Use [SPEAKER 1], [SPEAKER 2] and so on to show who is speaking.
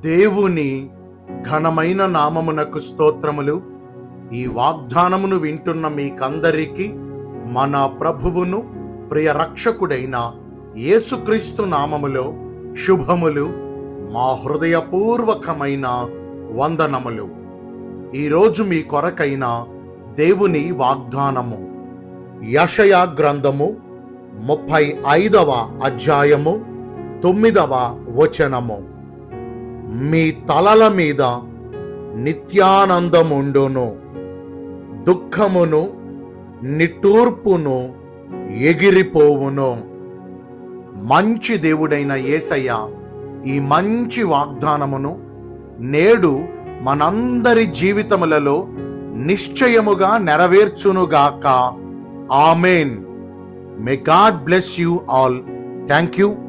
[SPEAKER 1] దేవుని ఘనమైన నామమునకు స్తోత్రములు ఈ వాగ్దానమును వింటున్న మీకందరికీ మన ప్రభువును ప్రియ రక్షకుడైన యేసుక్రీస్తు నామములో శుభములు మా హృదయపూర్వకమైన వందనములు ఈరోజు మీ కొరకైన దేవుని వాగ్దానము యషయా గ్రంథము ముప్పై ఐదవ అధ్యాయము తొమ్మిదవ వచనము మీ తలల మీద నిత్యానందముండును దుఃఖమును నిట్టూర్పును ఎగిరిపోవును మంచి దేవుడైన యేసయ్య ఈ మంచి వాగ్దానమును నేడు మనందరి జీవితములలో నిశ్చయముగా నెరవేర్చునుగాక amen may God bless you all thank you